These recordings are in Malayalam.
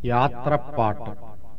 യാത്രപ്പാട്ട്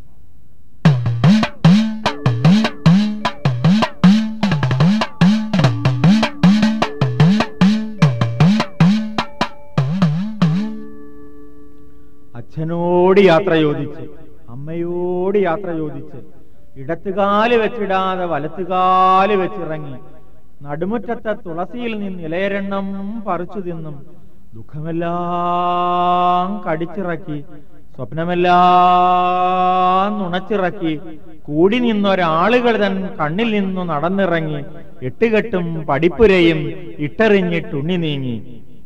അച്ഛനോട് യാത്ര ചോദിച്ച് അമ്മയോട് യാത്ര ചോദിച്ച് ഇടത്തുകാല് വെച്ചിടാതെ വലത്തുകാല് വെച്ചിറങ്ങി നടുമുറ്റത്തെ തുളസിയിൽ നിന്ന് ഇലയരെണ്ണം പറിച്ചു തിന്നും ദുഃഖമെല്ലാം കടിച്ചിറക്കി സ്വപ്നമെല്ലാം നുണച്ചിറക്കി കൂടി നിന്നൊരാളുകൾ തൻ കണ്ണിൽ നിന്നു നടന്നിറങ്ങി എട്ടുകെട്ടും പടിപ്പുരയും ഇട്ടെറിഞ്ഞിട്ടുണ്ണി നീങ്ങി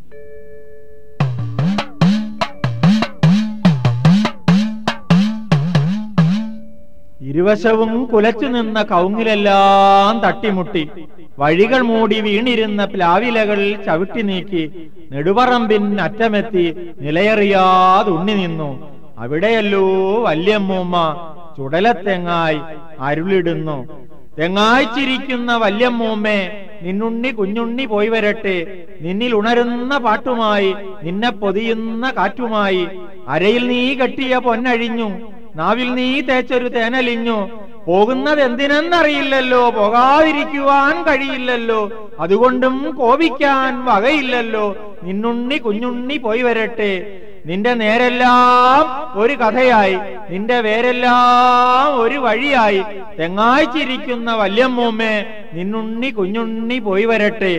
ഇരുവശവും കുലച്ചു നിന്ന കൗങ്ങിലെല്ലാം തട്ടിമുട്ടി വഴികൾ മൂടി വീണിരുന്ന പ്ലാവിലകൾ ചവിട്ടി നീക്കി നെടുപറമ്പിൻ അറ്റമെത്തി നിലയറിയാതെ ഉണ്ണി നിന്നു അവിടെയല്ലോ വല്യമ്മൂമ്മ ചുടലത്തെങ്ങായി അരുളിടുന്നു തെങ്ങായ്ച്ചിരിക്കുന്ന വല്യമ്മൂമ്മേ നിന്നുണ്ണി കുഞ്ഞുണ്ണി പോയി വരട്ടെ നിന്നിൽ ഉണരുന്ന പാട്ടുമായി നിന്നെ പൊതിയുന്ന കാറ്റുമായി അരയിൽ നീ കെട്ടിയ പൊന്നഴിഞ്ഞു നാവിൽ നീ തേച്ചൊരു തേനലിഞ്ഞു പോകുന്നത് എന്തിനെന്നറിയില്ലല്ലോ പോകാതിരിക്കുവാൻ കഴിയില്ലല്ലോ അതുകൊണ്ടും കോപിക്കാൻ വകയില്ലല്ലോ നിന്നുണ്ണി കുഞ്ഞുണ്ണി പോയി വരട്ടെ നിന്റെ നേരെല്ലാം ഒരു കഥയായി നിന്റെ വേരെല്ലാം ഒരു വഴിയായി തെങ്ങായ്ച്ചിരിക്കുന്ന വല്യമ്മൂമ്മേ നിന്നുണ്ണി കുഞ്ഞുണ്ണി പോയി വരട്ടെ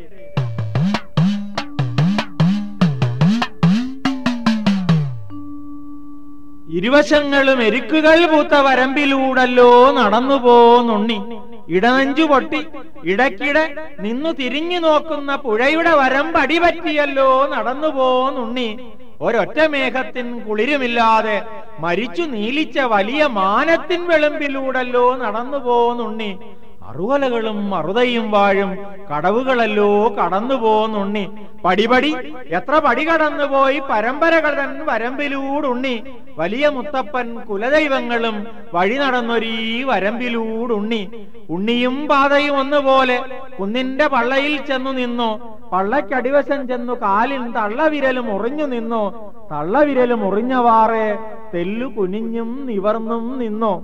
ഇരുവശങ്ങളും എരുക്കുകൾ പൂത്ത വരമ്പിലൂടല്ലോ നടന്നു പോന്നുണ്ണി ഇടനെഞ്ചു പൊട്ടി ഇടയ്ക്കിടെ നിന്നു തിരിഞ്ഞു നോക്കുന്ന പുഴയുടെ വരമ്പ് അടിപറ്റിയല്ലോ നടന്നു പോന്നുണ്ണി ഒരൊറ്റ മേഘത്തിൻ കുളിരുമില്ലാതെ മരിച്ചു നീലിച്ച വലിയ മാനത്തിൻ വെളുമ്പിലൂടല്ലോ നടന്നു പോന്നുണ്ണി അറുവലകളും അറുതയും വാഴും കടവുകളല്ലോ കടന്നു പോന്നുണ്ണി പടിപടി എത്ര പടി കടന്നുപോയി പരമ്പരകൾ തൻ വരമ്പിലൂടുണ്ണി വലിയ മുത്തപ്പൻ കുലദൈവങ്ങളും വഴി നടന്നൊരീ വരമ്പിലൂടുണ്ണി ഉണ്ണിയും പാതയും ഒന്നുപോലെ കുന്നിന്റെ പള്ളയിൽ ചെന്നു നിന്നു പള്ളക്കടിവശം ചെന്നു കാലിൽ തള്ളവിരലും മുറിഞ്ഞു നിന്നു തള്ളവിരലും മുറിഞ്ഞവാറെ തെല്ലു കുനിഞ്ഞും നിവർന്നും നിന്നു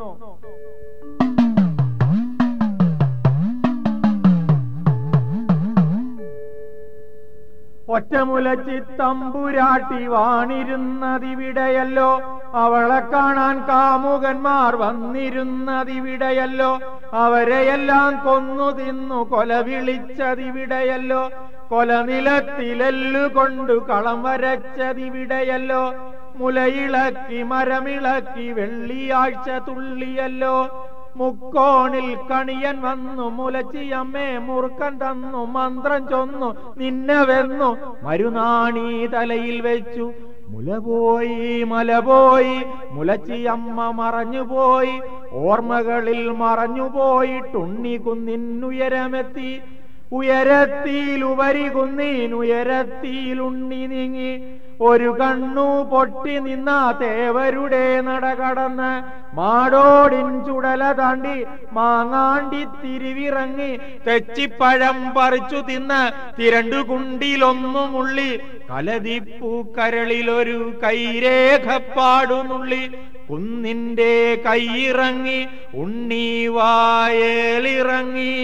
ഒറ്റമുലച്ചിത്തമ്പുരാട്ടി വാണിരുന്നതിവിടെയല്ലോ അവളെ കാണാൻ കാമുകന്മാർ വന്നിരുന്നതിവിടെയല്ലോ അവരെയെല്ലാം കൊന്നു തിന്നു കൊല വിളിച്ചതിവിടെയല്ലോ കൊലനിലത്തിലെല്ലു കൊണ്ടു കളം വരച്ചതിവിടെയല്ലോ മുലയിളക്കി മരമിളക്കി വെള്ളിയാഴ്ച തുള്ളിയല്ലോ മുക്കോണിൽ കണിയൻ വന്നു മുലച്ചിയമ്മേ മുറുക്കൻ തന്നു മന്ത്രം ചൊന്നു നിന്നെ വെന്നു മരുനാണി തലയിൽ വെച്ചു മുല പോയി മല പോയി മുലച്ചിയമ്മ മറഞ്ഞുപോയി ഓർമ്മകളിൽ മറഞ്ഞുപോയിട്ടുണ്ണി കുന്നിനുയരമെത്തി ഉയരത്തിയിൽ ഉപരി കുന്നീനുയരത്തിയിൽ ഉണ്ണി നീങ്ങി ഒരു കണ്ണു പൊട്ടി നിന്ന തേവരുടെ നട കടന്ന് മാടോടിൻ ചുടല താണ്ടി മാങ്ങാണ്ടി തിരിവിറങ്ങി തെച്ചിപ്പഴം പറിച്ചു തിന്ന് തിരണ്ടു കുണ്ടിലൊന്നു മുള്ളി കലതിപ്പൂ കരളിലൊരു കൈരേഖപ്പാടുന്നുള്ളി കുന്നിന്റെ കൈയിറങ്ങി ഉണ്ണി വായേലിറങ്ങി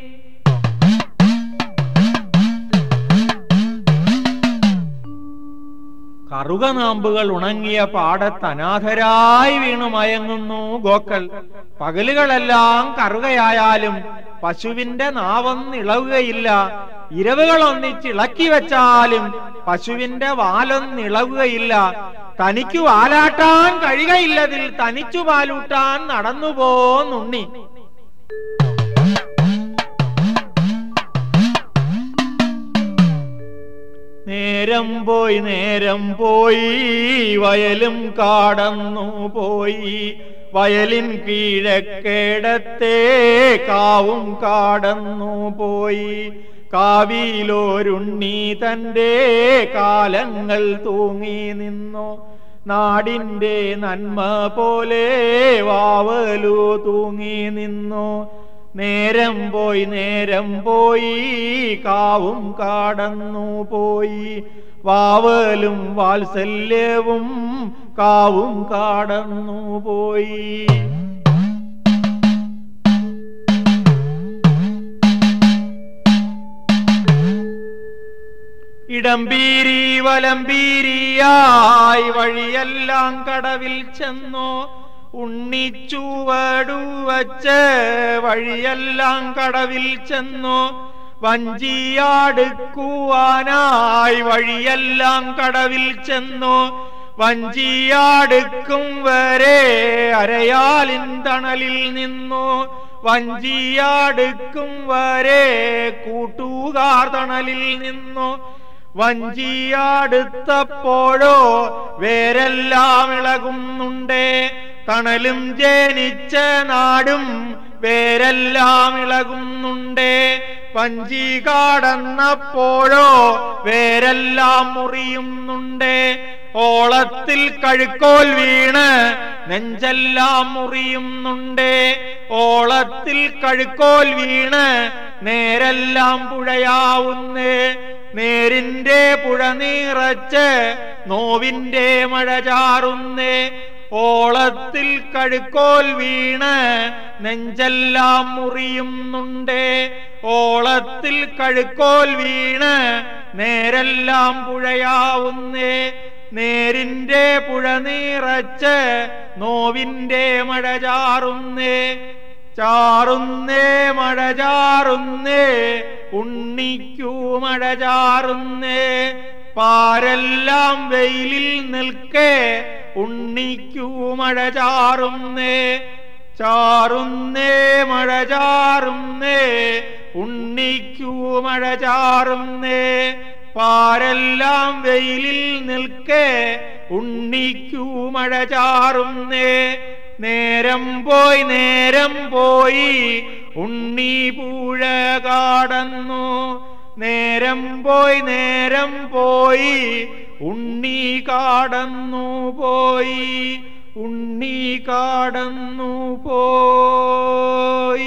കറുകനാമ്പുകൾ ഉണങ്ങിയ പാടത്ത് അനാഥരായി വീണു മയങ്ങുന്നു ഗോക്കൾ പകലുകളെല്ലാം കറുകയായാലും പശുവിന്റെ നാവൊന്നിളവുകയില്ല ഇരവുകൾ ഒന്നിച്ചിളക്കി വെച്ചാലും പശുവിന്റെ വാലൊന്നിളവുകയില്ല തനിക്കു വാലാട്ടാൻ കഴിയുകയില്ലതിൽ തനിച്ചു പാലൂട്ടാൻ നടന്നു പോന്നുണ്ണി നേരം പോയി നേരം പോയി വയലും കാടന്നു പോയി വയലിൻ കീഴക്കേടത്തെ കാവും കാടന്നു പോയി കാവിയിലോരുണ്ണി തന്റെ കാലങ്ങൾ തൂങ്ങി നിന്നു നാടിന്റെ നന്മ പോലെ വാവലു തൂങ്ങി നിന്നു നേരം പോയി നേരം പോയി കാവും കാടന്നു പോയി വാവലും വാത്സല്യവും കാവും കാടന്നു പോയി ഇടംപീരി വലംപീരിയായി വഴിയെല്ലാം കടവിൽ ചെന്നു ഉണ്ണിച്ചുവടു വച്ച് വഴിയെല്ലാം കടവിൽ ചെന്നു വഞ്ചിയാടുക്കുവാനായി വഴിയെല്ലാം കടവിൽ ചെന്നു വഞ്ചിയാടുക്കും വരെ അരയാലിൻ തണലിൽ നിന്നു വഞ്ചിയാടുക്കും വരെ കൂട്ടുകാർ തണലിൽ നിന്നു വഞ്ചിയാടുത്തപ്പോഴോ വേരെല്ലാം ഇളകുന്നുണ്ടേ തണലും ജനിച്ച നാടും വേരെല്ലാം ഇളകുന്നുണ്ടേ വഞ്ചി കാടന്നപ്പോഴോ വേരെല്ലാം മുറിയുന്നുണ്ടേ ഓളത്തിൽ കഴുക്കോൽ വീണ് നെഞ്ചെല്ലാം മുറിയുന്നുണ്ടേ ഓളത്തിൽ കഴുക്കോൽ വീണ് നേരെല്ലാം പുഴയാവുന്നേ നേരിന്റെ പുഴ നീറച്ച് നോവിന്റെ മഴ ചാറുന്നേ ഓളത്തിൽ കഴുക്കോൽ വീണ് നെഞ്ചെല്ലാം മുറിയുന്നുണ്ടേ ഓളത്തിൽ കഴുക്കോൽ വീണ് നേരെല്ലാം പുഴയാവുന്നേ നേരിന്റെ പുഴ നീറച്ച് നോവിന്റെ മഴ ചാറുന്നേ ചാറുന്നേ മഴ ചാറുന്നേ ഉണ്ണിക്കൂ മഴ ചാറുന്നേ പാരെല്ലാം വെയിലിൽ നിൽക്കേ ഉണ്ണിക്കൂ മഴ ചാറുന്നേ ചാറുന്നേ മഴ ചാറുന്നേ ഉണ്ണിക്കൂ മഴ ചാറുന്നേ പാരെല്ലാം വെയിലിൽ നിൽക്കേ ഉണ്ണിക്കൂ മഴ ചാറുന്നേ നേരം പോയി നേരം പോയി ഉണ്ണി പൂഴ കാടന്നു നേരം പോയി നേരം പോയി ഉണ്ണി കാടന്നു പോയി ഉണ്ണി കാടന്നു പോയി